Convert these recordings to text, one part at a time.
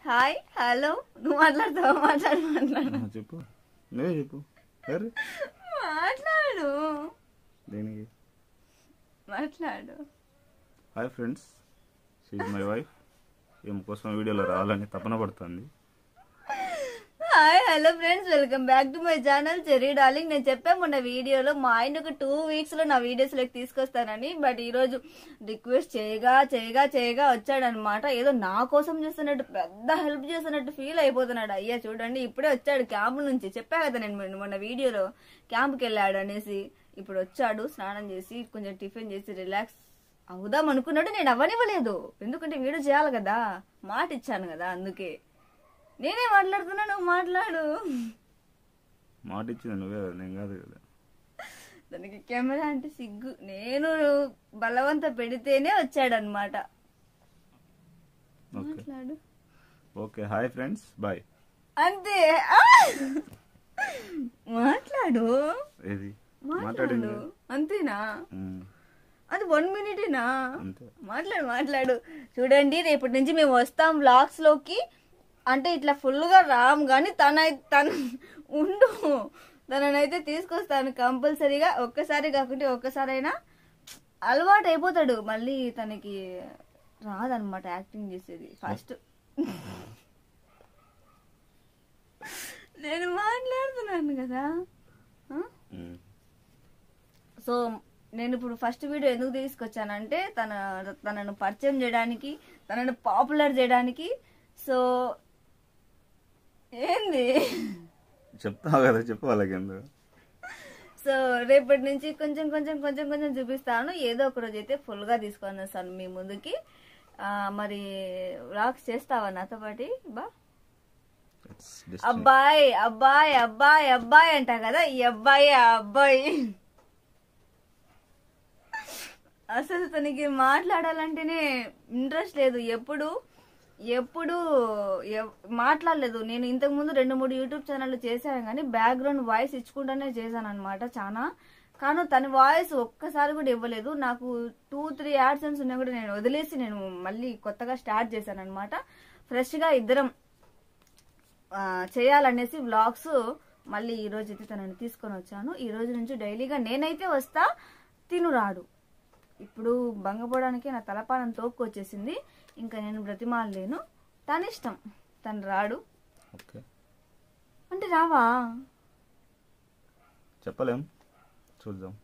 Hi hello నువ్వు మాట్లాడతావా మాట్లాడు మాట్లాడు ఆ, చెప్పు నువ్వే చెప్పు అరే మాట్లాడు దేనికి మాట్లాడు hi friends she's my wife ఈమె కోసం వీడియోలో రావాలని తపన పడుతుంది hi hello friends welcome back to my channel చెరీ డార్లింగ్ నేను చెప్పాను మొన్న వీడియోలో మా ఆయన ఒక టూ వీక్స్ లో నా వీడియోస్ లోకి తీసుకొస్తానని బట్ ఈ రోజు రిక్వెస్ట్ చేయగా చేయగా చేయగా వచ్చాడనమాట ఏదో నా కోసం చేస్తున్నట్టు పెద్ద హెల్ప్ చేస్తున్నట్టు ఫీల్ అయిపోతున్నాడు అయ్యా చూడండి ఇప్పుడే వచ్చాడు క్యాంప్ నుంచి చెప్పా కదా నేను మొన్న- మొన్న వీడియోలో క్యాంప్కి వెళ్ళాడు అనేసి ఇప్పుడు వచ్చాడు స్నానం చేసి కొంచెం టిఫిన్ చేసి రిలాక్స్ అవుదాం అనుకున్నాడు నేను అవ్వనివ్వలేదు ఎందుకంటే వీడియో చేయాలి కదా మాట ఇచ్చాను కదా అందుకే నేనే మాట్లాడుతున్నా నువ్వు మాట్లాడు మాట ఇచ్చింది నువ్వే కదా నేను కాదు కదా దానికి కెమెరా అంటే సిగ్గు నేను బలవంత పెడితేనే వచ్చాడనమాట ఓకే మాట్లాడు ఓకే హాయ్ ఫ్రెండ్స్ బాయ్ అంతే ఆ! మాట్లాడు ఏది మాట్లాడు మాట్లాడింది అంతేనా ఉమ్, అది వన్ మినిటేనా అంతే మాట్లాడు మాట్లాడు చూడండి రేపటి నుంచి మేము వస్తాం వ్లాగ్స్ లోకి అంటే ఇట్లా ఫుల్ గా రామ్ గాని తన తన ఉండు తననైతే తీసుకొస్తాను కంపల్సరీగా ఒక్కసారి కాకుంటే ఒక్కసారైనా అలవాటు అయిపోతాడు మళ్ళీ తనకి రాదనమాట యాక్టింగ్ చేసేది ఫస్ట్ నేను మాట్లాడుతున్నాను కదా ఆ? ఉమ్, సో నేను ఇప్పుడు ఫస్ట్ వీడియో ఎందుకు తీసుకొచ్చానంటే తన తనను పరిచయం చేయడానికి తనను పాపులర్ చేయడానికి సో ఏంది చెప్తావు కదా చెప్పు వాళ్ళకి ఎందుకు సో రేపటి నుంచి కొంచెం కొంచెం కొంచెం కొంచెం చూపిస్తాను ఏదో ఒక రోజు అయితే ఫుల్ గా తీసుకొని వస్తాను మీ ముందుకి ఆ, మరి రాక్స్ చేస్తావా నాతో పాటి బా It's destiny. అబ్బాయి అబ్బాయి అబ్బాయి అబ్బాయి అంట కదా ఈ అబ్బాయి ఆ అబ్బాయి అసలు తనకి మాట్లాడాలంటేనే ఇంట్రెస్ట్ లేదు ఎప్పుడు ఎప్పుడు ఎవ్- మాట్లాడలేదు నేను ఇంతకు ముందు రెండు మూడు యూట్యూబ్ ఛానళ్ళు చేశాను కానీ బ్యాక్గ్రౌండ్ వాయిస్ ఇచ్చుకుంటానే చేశాను అనమాట చాలా కానీ తన వాయిస్ ఒక్కసారి కూడా ఇవ్వలేదు నాకు టూ త్రీ యాడ్సెన్స్ ఉన్నా కూడా నేను వదిలేసి నేను మళ్ళీ కొత్తగా స్టార్ట్ చేశాను అనమాట ఫ్రెష్గా ఇద్దరం ఆ, చేయాలనేసి వ్లాగ్స్ మళ్ళీ ఈ రోజు అయితే తనని తీసుకొని వచ్చాను ఈ రోజు నుంచి డైలీగా నేనైతే వస్తా తిను రాడు ఇప్పుడు భంగపోవడానికి నా తలపానం తోక్కొచ్చేసింది ఇంకా నేను బ్రతిమాలలేను తన ఇష్టం తను రాడు ఓకే అంటే రావా చెప్పలేం చూద్దాం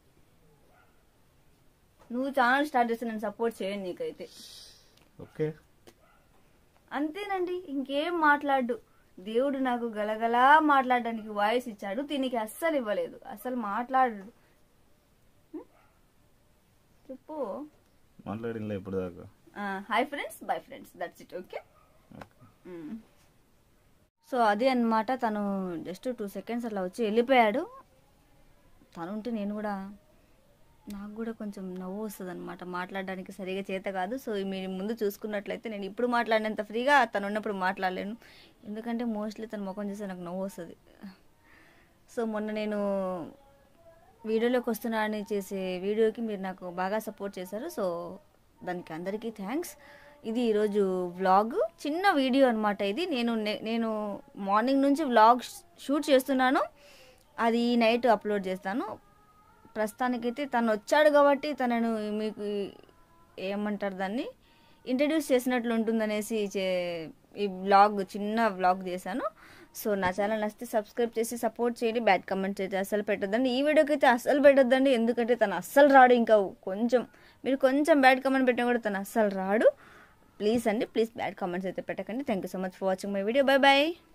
నువ్వు ఛానల్ స్టార్ట్ చేస్తే నేను సపోర్ట్ చేయను నీకైతే ఓకే అంతేనండి ఇంకేం మాట్లాడు దేవుడు నాకు గలగలా మాట్లాడడానికి వాయిస్ ఇచ్చాడు దీనికి అస్సలు ఇవ్వలేదు అస్సలు మాట్లాడు హ్మ్? చెప్పు మాట్లాడినలే ఇప్పుడు దాకా hi friends bye friends that's it okay okay so అదే అన్నమాట తను జస్ట్ టూ సెకండ్స్ అట్లా వచ్చి వెళ్ళిపోయాడు తను ఉంటే నేను కూడా నాకు కూడా కొంచెం నవ్వు వస్తుంది అనమాట మాట్లాడడానికి సరిగా చేత కాదు సో మీరు ముందు చూసుకున్నట్లయితే నేను ఇప్పుడు మాట్లాడినంత ఫ్రీగా తను ఉన్నప్పుడు మాట్లాడలేను ఎందుకంటే మోస్ట్లీ తన ముఖం చూస్తే నాకు నవ్వు వస్తుంది సో మొన్న నేను వీడియోలోకి వస్తున్నా అని చేసే వీడియోకి మీరు నాకు బాగా సపోర్ట్ చేశారు సో దానికి అందరికీ థ్యాంక్స్ ఇది ఈరోజు వ్లాగ్ చిన్న వీడియో అనమాట ఇది నేను నే- నేను మార్నింగ్ నుంచి వ్లాగ్ షూట్ చేస్తున్నాను అది నైట్ అప్లోడ్ చేస్తాను ప్రస్తుతానికైతే తను వచ్చాడు కాబట్టి తనను మీకు ఏమంటారు దాన్ని ఇంట్రడ్యూస్ చేసినట్లు ఉంటుందనేసి చే- ఈ వ్లాగ్ చిన్న వ్లాగ్ చేశాను సో నా ఛానల్ నచ్చితే సబ్స్క్రైబ్ చేసి సపోర్ట్ చేయండి బ్యాడ్ కమెంట్స్ అయితే అస్సలు పెట్టొద్దండి ఈ వీడియోకి అయితే అస్సలు పెట్టొద్దండి ఎందుకంటే తను అస్సలు రాడు ఇంకా కొంచెం మీరు కొంచెం బ్యాడ్ కమెంట్ పెట్టినా కూడా తను అస్సలు రాడు ప్లీజ్ అండి ప్లీజ్ బ్యాడ్ కామెంట్స్ అయితే పెట్టకండి thank you so much for watching my video bye bye